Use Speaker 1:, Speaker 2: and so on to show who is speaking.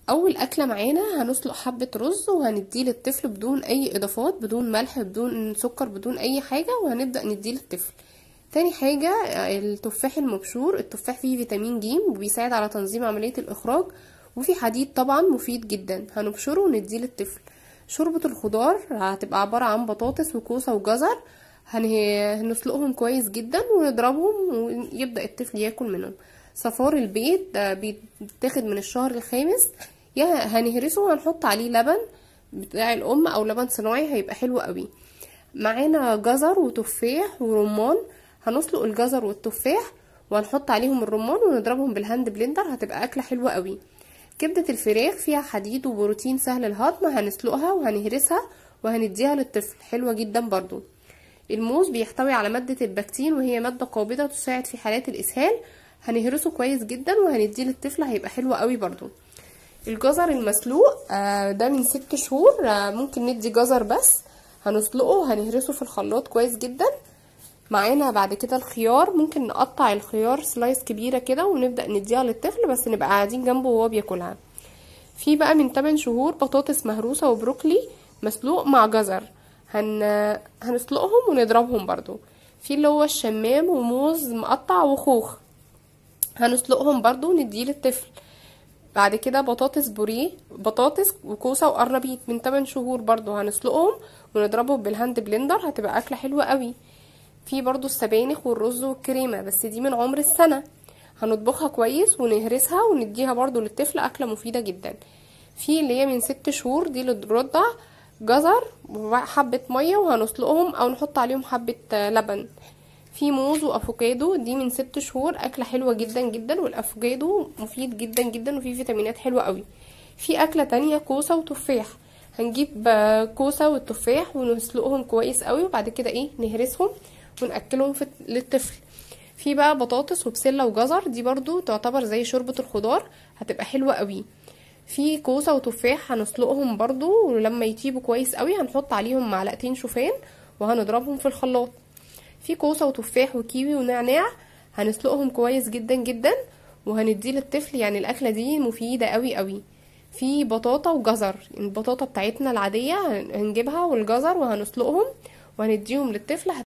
Speaker 1: اول اكله معانا هنسلق حبه رز وهنديه للطفل بدون اي اضافات بدون ملح بدون سكر بدون اي حاجه وهنبدا نديه للطفل تاني حاجه التفاح المبشور التفاح فيه فيتامين ج وبيساعد على تنظيم عمليه الاخراج وفي حديد طبعا مفيد جدا هنبشره ونديه للطفل شوربه الخضار هتبقى عباره عن بطاطس وكوسه وجزر هنسلقهم كويس جدا ونضربهم ويبدا الطفل ياكل منهم صفار البيض ده بيتاخد من الشهر الخامس يا هنهرسه وهنحط عليه لبن بتاع الام او لبن صناعي هيبقى حلو قوي معانا جزر وتفاح ورمان هنسلق الجزر والتفاح وهنحط عليهم الرمان ونضربهم بالهاند بلندر هتبقى اكله حلوه قوي كبده الفراخ فيها حديد وبروتين سهل الهضم هنسلقها وهنهرسها وهنديها للطفل حلوه جدا برضو الموز بيحتوي على ماده البكتين وهي ماده قابضه تساعد في حالات الاسهال هنهرسه كويس جدا وهنديه للطفل هيبقى حلو قوي برضو الجزر المسلوق آه ده من ست شهور آه ممكن ندي جزر بس هنسلقه وهنهرسه في الخلاط كويس جدا معانا بعد كده الخيار ممكن نقطع الخيار سلايس كبيره كده ونبدا نديها للطفل بس نبقى قاعدين جنبه وهو بياكلها في بقى من 8 شهور بطاطس مهروسه وبروكلي مسلوق مع جزر هن... هنسلقهم ونضربهم برضو في اللي هو الشمام وموز مقطع وخوخ هنسلقهم برضو ونديه للطفل بعد كده بطاطس بوريه بطاطس وكوسه وقرنبيط من 8 شهور برضو هنسلقهم ونضربهم بالهاند بلندر هتبقى اكله حلوه قوي في برضو السبانخ والرز والكريمه بس دي من عمر السنه هنطبخها كويس ونهرسها ونديها برضو للطفل اكله مفيده جدا في اللي هي من ست شهور دي للرضع جزر وحبه ميه وهنسلقهم او نحط عليهم حبه لبن في موز وافوكادو دي من ست شهور اكله حلوه جدا جدا والافوكادو مفيد جدا جدا وفيه فيتامينات حلوه قوي في اكله تانية كوسه وتفاح هنجيب كوسه والتفاح ونسلقهم كويس قوي وبعد كده ايه نهرسهم وناكلهم في للطفل في بقى بطاطس وبسله وجزر دي برضو تعتبر زي شوربه الخضار هتبقى حلوه قوي في كوسه وتفاح هنسلقهم برضو ولما يطيبوا كويس قوي هنحط عليهم معلقتين شوفان وهنضربهم في الخلاط في كوسه وتفاح وكيوي ونعناع هنسلقهم كويس جدا جدا وهنديه للطفل يعني الاكله دي مفيده قوي قوي في بطاطا وجزر البطاطا بتاعتنا العاديه هنجيبها والجزر وهنسلقهم وهنديهم للطفل